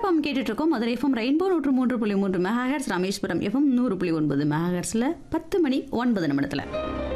என்வரப்பம் கேட்டுட்டு இருக்கோம் Madurai FM rainbow நூற்று மூன்று புள்ளி மூன்று மெகாஹெட்ஸ் ராமேஸ்வரம் எஃப்எம் நூறு புள்ளி ஒன்பது மெகாஹெட்ஸில் பத்து மணி ஒன்பது நிமிடத்தில்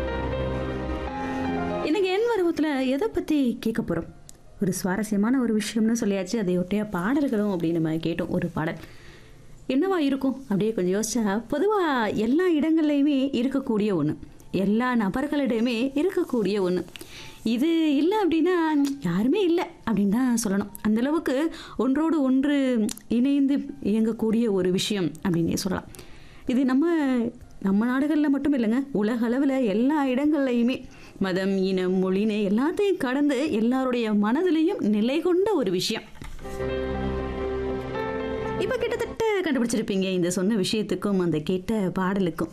இன்னைக்கு என் வருவத்தில் எதை பற்றி கேட்க போகிறோம் ஒரு சுவாரஸ்யமான ஒரு விஷயம்னு சொல்லியாச்சு அதை ஒட்டிய பாடல்களும் அப்படின்னு நம்ம கேட்டோம் ஒரு பாடல் என்னவா இருக்கும் அப்படியே கொஞ்சம் யோசிச்சா பொதுவாக எல்லா இடங்கள்லையுமே இருக்கக்கூடிய ஒன்று எல்லா நபர்களிடையுமே இருக்கக்கூடிய ஒன்று இது இல்லை அப்படின்னா யாருமே இல்லை அப்படின்னு தான் சொல்லணும் அந்த அளவுக்கு ஒன்றோடு ஒன்று இணைந்து இயங்கக்கூடிய ஒரு விஷயம் அப்படின்னே சொல்லலாம் இது நம்ம நம்ம நாடுகளில் மட்டும் இல்லைங்க உலக அளவில் எல்லா இடங்கள்லையுமே மதம் இனம் மொழின்னு எல்லாத்தையும் கடந்து எல்லாருடைய மனதிலையும் நிலை கொண்ட ஒரு விஷயம் இப்போ கிட்டத்தட்ட கண்டுபிடிச்சிருப்பீங்க இந்த சொன்ன விஷயத்துக்கும் அந்த கேட்ட பாடலுக்கும்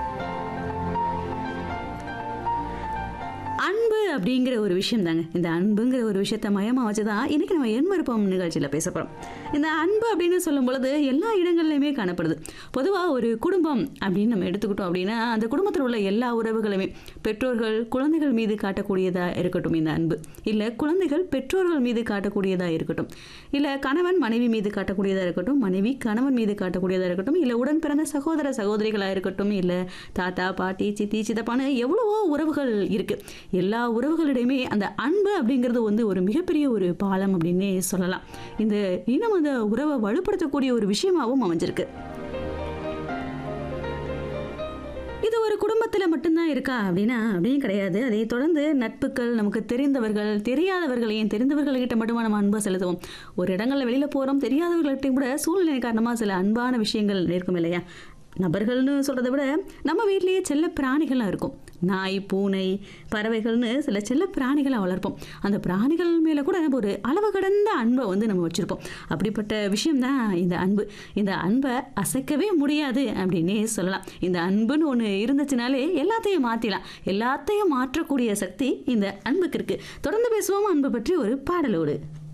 அன்பு அப்படிங்கிற ஒரு விஷயம் தாங்க இந்த அன்புங்கிற ஒரு விஷயத்த மயமாக வச்சு தான் இன்றைக்கி நம்ம என் விருப்பம் நிகழ்ச்சியில் பேச போகிறோம் இந்த அன்பு அப்படின்னு சொல்லும் பொழுது எல்லா இடங்கள்லையுமே காணப்படுது பொதுவாக ஒரு குடும்பம் அப்படின்னு நம்ம எடுத்துக்கிட்டோம் அப்படின்னா அந்த குடும்பத்தில் உள்ள எல்லா உறவுகளுமே பெற்றோர்கள் குழந்தைகள் மீது காட்டக்கூடியதாக இருக்கட்டும் இந்த அன்பு இல்லை குழந்தைகள் பெற்றோர்கள் மீது காட்டக்கூடியதாக இருக்கட்டும் இல்லை கணவன் மனைவி மீது காட்டக்கூடியதாக இருக்கட்டும் மனைவி கணவன் மீது காட்டக்கூடியதாக இருக்கட்டும் இல்லை உடன் பிறந்த சகோதர சகோதரிகளாக இருக்கட்டும் இல்லை தாத்தா பாட்டி சித்தி சித்தப்பான்னு எவ்வளவோ உறவுகள் இருக்குது எல்லா உறவுகளிடையுமே அந்த அன்பு அப்படிங்கிறது வந்து ஒரு மிகப்பெரிய ஒரு பாலம் அப்படின்னே சொல்லலாம் இந்த இன்னும் அந்த உறவை வலுப்படுத்தக்கூடிய ஒரு விஷயமாகவும் அமைஞ்சிருக்கு இது ஒரு குடும்பத்தில் மட்டும்தான் இருக்கா அப்படின்னா அப்படின்னு கிடையாது அதை தொடர்ந்து நட்புகள் நமக்கு தெரிந்தவர்கள் தெரியாதவர்களையும் தெரிந்தவர்கள்கிட்ட மட்டுமா நம்ம அன்பை செலுத்துவோம் ஒரு இடங்களில் வெளியில் போகிறோம் தெரியாதவர்கள்ட்டையும் கூட சூழ்நிலை காரணமாக சில அன்பான விஷயங்கள் இருக்கும் இல்லையா நபர்கள்னு சொல்கிறத விட நம்ம வீட்லேயே செல்ல பிராணிகள்லாம் இருக்கும் நாய் பூனை பறவைகள்னு சில செல்ல பிராணிகளை வளர்ப்போம் அந்த பிராணிகள் மேலே கூட நம்ம ஒரு அளவு கடந்த அன்பை வந்து நம்ம வச்சுருப்போம் அப்படிப்பட்ட விஷயம்தான் இந்த அன்பு இந்த அன்பை அசைக்கவே முடியாது அப்படின்னே சொல்லலாம் இந்த அன்புன்னு ஒன்று இருந்துச்சுனாலே எல்லாத்தையும் மாற்றிடலாம் எல்லாத்தையும் மாற்றக்கூடிய சக்தி இந்த அன்புக்கு இருக்குது தொடர்ந்து பேசுவோம் அன்பு பற்றி ஒரு பாடலோடு